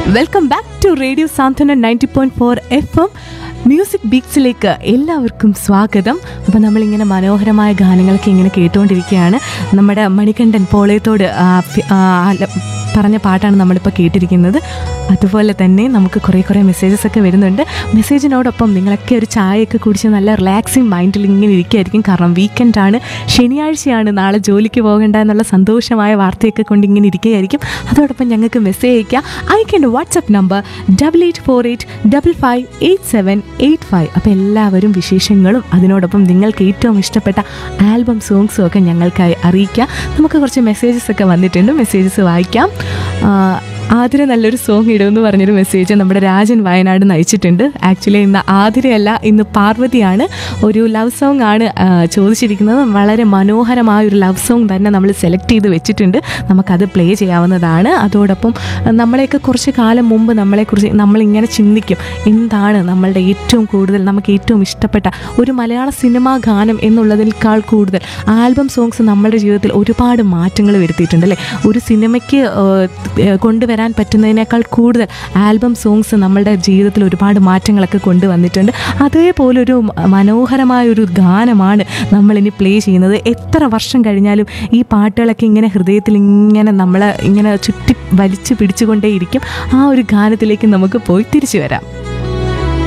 welcome back to radio Santhwana ninety point four F M music ബീക്സിലേക്ക് എല്ലാവർക്കും സ്വാഗതം അപ്പോൾ നമ്മളിങ്ങനെ മനോഹരമായ ഗാനങ്ങളൊക്കെ ഇങ്ങനെ കേട്ടുകൊണ്ടിരിക്കുകയാണ് നമ്മുടെ മണികണ്ഠൻ പോളയത്തോട് ആ, ഫി- ആ, ആല- പറഞ്ഞ പാട്ടാണ് നമ്മളിപ്പോൾ കേട്ടിരിക്കുന്നത് അതുപോലെ തന്നെ നമുക്ക് കുറേ കുറേ മെസ്സേജസ് ഒക്കെ വരുന്നുണ്ട് മെസ്സേജിനോടൊപ്പം നിങ്ങളൊക്കെ ഒരു ചായയൊക്കെ കുടിച്ച് നല്ല റിലാക്സിങ് മൈൻഡിൽ ഇങ്ങനെ ഇരിക്കുകയായിരിക്കും കാരണം വീക്കെൻഡാണ് ശനിയാഴ്ചയാണ് നാളെ ജോലിക്ക് പോകേണ്ട എന്നുള്ള സന്തോഷമായ വാർത്തയൊക്കെ കൊണ്ട് ഇങ്ങനെ ഇരിക്കുകയായിരിക്കും അതോടൊപ്പം ഞങ്ങൾക്ക് മെസ്സേജ് അയക്കുക അയക്കേണ്ട WhatsApp number double eight four eight double five eight seven eight five അപ്പോൾ എല്ലാവരും വിശേഷങ്ങളും അതിനോടൊപ്പം നിങ്ങൾക്ക് ഏറ്റവും ഇഷ്ടപ്പെട്ട ആൽബം സോങ്സും ഒക്കെ ഞങ്ങൾക്കായി അറിയിക്കുക നമുക്ക് കുറച്ച് മെസ്സേജസ് ഒക്കെ വന്നിട്ടുണ്ട് മെസ്സേജസ് വായിക്കാം ആ, ആതിര നല്ലൊരു സോങ് ഇടുമെന്ന് പറഞ്ഞൊരു മെസ്സേജ് നമ്മുടെ രാജൻ വയനാട് നയിച്ചിട്ടുണ്ട് ആക്ച്വലി ഇന്ന് ആതിരയല്ല ഇന്ന് പാർവതിയാണ് ഒരു ലവ് സോങ് ആണ് ആ, ചോദിച്ചിരിക്കുന്നത് വളരെ മനോഹരമായ ഒരു ലവ് സോങ് തന്നെ നമ്മൾ സെലക്ട് ചെയ്ത് വെച്ചിട്ടുണ്ട് നമുക്കത് പ്ലേ ചെയ്യാവുന്നതാണ് അതോടൊപ്പം ആ, നമ്മളെയൊക്കെ കുറച്ച് കാലം മുമ്പ് നമ്മളെക്കുറിച്ച് നമ്മളിങ്ങനെ ചിന്തിക്കും എന്താണ് നമ്മളുടെ ഏറ്റവും കൂടുതൽ നമുക്ക് ഏറ്റവും ഇഷ്ടപ്പെട്ട ഒരു മലയാള സിനിമാ ഗാനം എന്നുള്ളതിനേക്കാൾ കൂടുതൽ ആൽബം സോങ്സ് നമ്മുടെ ജീവിതത്തിൽ ഒരുപാട് മാറ്റങ്ങൾ വരുത്തിയിട്ടുണ്ട് അല്ലേ ഒരു സിനിമയ്ക്ക് ഏഹ്, കൊണ്ടുവരാൻ പറ്റുന്നതിനേക്കാൾ കൂടുതൽ ആൽബം സോങ്സ് നമ്മളുടെ ജീവിതത്തിൽ ഒരുപാട് മാറ്റങ്ങളൊക്കെ കൊണ്ടുവന്നിട്ടുണ്ട് അതേപോലെ ഒരു മനോഹരമായ ഒരു ഗാനമാണ് നമ്മളിനി പ്ലേ ചെയ്യുന്നത് എത്ര വർഷം കഴിഞ്ഞാലും ഈ പാട്ടുകളൊക്കെ ഇങ്ങനെ ഹൃദയത്തിൽ ഇങ്ങനെ നമ്മളെ ഇങ്ങനെ ചുറ്റി വലിച്ചു പിടിച്ചുകൊണ്ടേയിരിക്കും ആ ഒരു ഗാനത്തിലേക്ക് നമുക്ക് പോയി തിരിച്ചു വരാം